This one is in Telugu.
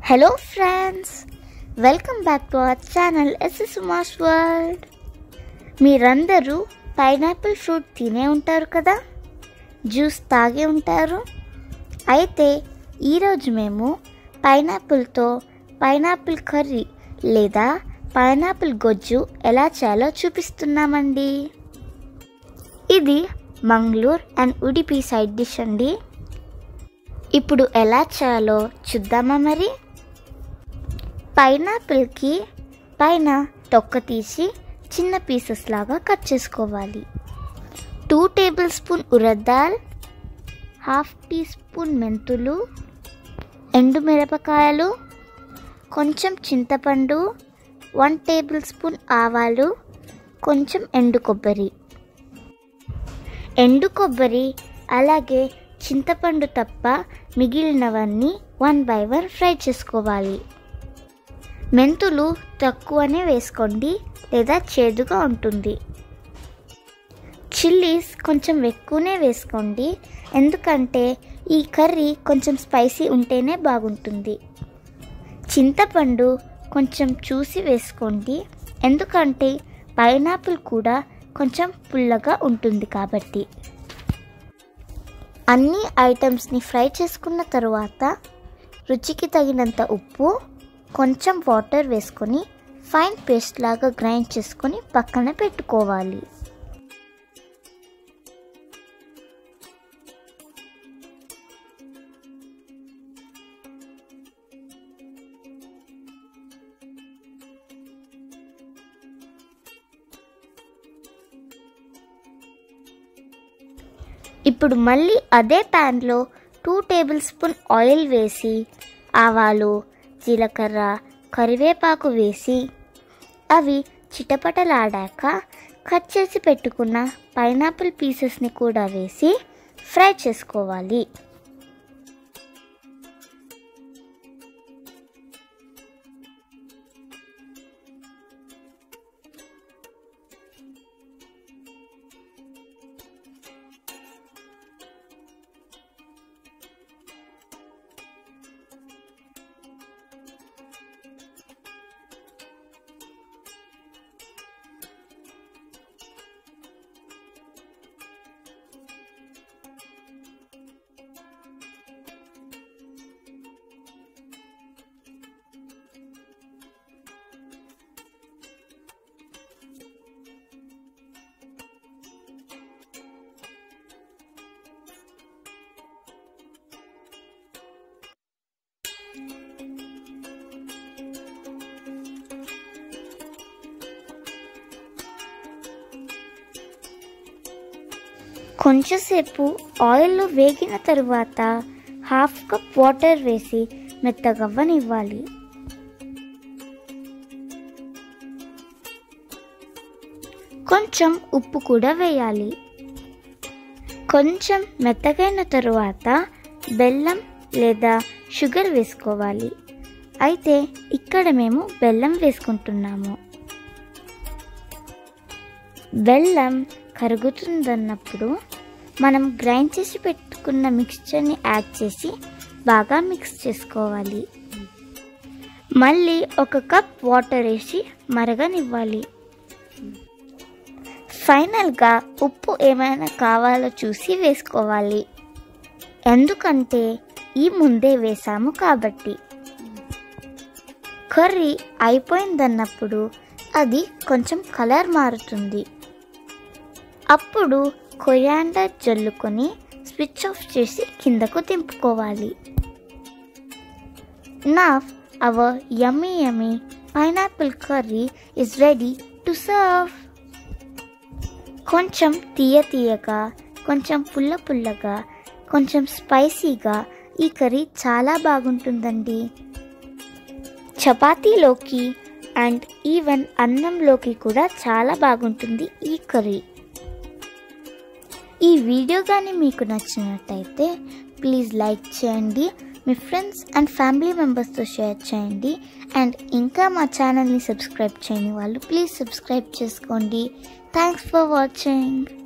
hello friends welcome back to our channel SS Uma's world మీరందరూ పైనాపిల్ ఫ్రూట్ తినే ఉంటారు కదా జ్యూస్ తాగే ఉంటారు అయితే ఈరోజు మేము పైనాపిల్తో పైనాపిల్ కర్రీ లేదా పైనాపిల్ గొజ్జు ఎలా చేయాలో చూపిస్తున్నామండి ఇది Mangalore and Udupi side dish అండి ఇప్పుడు ఎలా చేయాలో చూద్దామా మరి పైనాపిల్కి పైన తొక్క తీసి చిన్న పీసెస్ లాగా కట్ చేసుకోవాలి టూ టేబుల్ స్పూన్ ఉరద్దాల్ హాఫ్ టీ స్పూన్ మెంతులు ఎండు మిరపకాయలు కొంచెం చింతపండు వన్ టేబుల్ స్పూన్ ఆవాలు కొంచెం ఎండు కొబ్బరి ఎండు కొబ్బరి అలాగే చింతపండు తప్ప మిగిలినవన్నీ వన్ బై వన్ ఫ్రై చేసుకోవాలి మెంతులు తక్కువనే వేసుకోండి లేదా చేదుగా ఉంటుంది చిల్లీస్ కొంచెం ఎక్కువనే వేసుకోండి ఎందుకంటే ఈ కర్రీ కొంచెం స్పైసీ ఉంటేనే బాగుంటుంది చింతపండు కొంచెం చూసి వేసుకోండి ఎందుకంటే పైనాపిల్ కూడా కొంచెం పుల్లగా ఉంటుంది కాబట్టి అన్ని ఐటమ్స్ని ఫ్రై చేసుకున్న తరువాత రుచికి తగినంత ఉప్పు కొంచెం వాటర్ వేసుకొని ఫైన్ పేస్ట్ లాగా గ్రైండ్ చేసుకొని పక్కన పెట్టుకోవాలి ఇప్పుడు మళ్ళీ అదే ప్యాన్లో టూ టేబుల్ స్పూన్ ఆయిల్ వేసి ఆవాలు జీలకర్ర కరివేపాకు వేసి అవి చిటపటలాడాక కట్ చేసి పెట్టుకున్న పైనాపిల్ పీసెస్ని కూడా వేసి ఫ్రై చేసుకోవాలి కొంచెంసేపు ఆయిల్లో వేగిన తరువాత హాఫ్ కప్ వాటర్ వేసి మెత్తగవ్వనివ్వాలి కొంచెం ఉప్పు కూడా వేయాలి కొంచెం మెత్తగైన తరువాత బెల్లం లేదా షుగర్ వేసుకోవాలి అయితే ఇక్కడ మేము బెల్లం వేసుకుంటున్నాము బెల్లం కరుగుతుందన్నప్పుడు మనం గ్రైండ్ చేసి పెట్టుకున్న మిక్స్చర్ని యాడ్ చేసి బాగా మిక్స్ చేసుకోవాలి మళ్ళీ ఒక కప్ వాటర్ వేసి మరగనివ్వాలి ఫైనల్గా ఉప్పు ఏమైనా కావాలో చూసి వేసుకోవాలి ఎందుకంటే ఈ ముందే వేసాము కాబట్టి కర్రీ అయిపోయిందన్నప్పుడు అది కొంచెం కలర్ మారుతుంది అప్పుడు కొయాండర్ జల్లుకొని స్విచ్ ఆఫ్ చేసి కిందకు దింపుకోవాలి నా our yummy yummy pineapple curry is ready to serve కొంచెం తీయ తీయగా కొంచెం పుల్ల పుల్లగా కొంచెం స్పైసీగా ఈ కర్రీ చాలా బాగుంటుందండి చపాతీలోకి అండ్ ఈవెన్ అన్నంలోకి కూడా చాలా బాగుంటుంది ఈ కర్రీ ఈ వీడియో కానీ మీకు నచ్చినట్టయితే ప్లీజ్ లైక్ చేయండి మీ ఫ్రెండ్స్ అండ్ ఫ్యామిలీ మెంబర్స్తో షేర్ చేయండి అండ్ ఇంకా మా ఛానల్ని సబ్స్క్రైబ్ చేయని వాళ్ళు ప్లీజ్ సబ్స్క్రైబ్ చేసుకోండి థ్యాంక్స్ ఫర్ వాచింగ్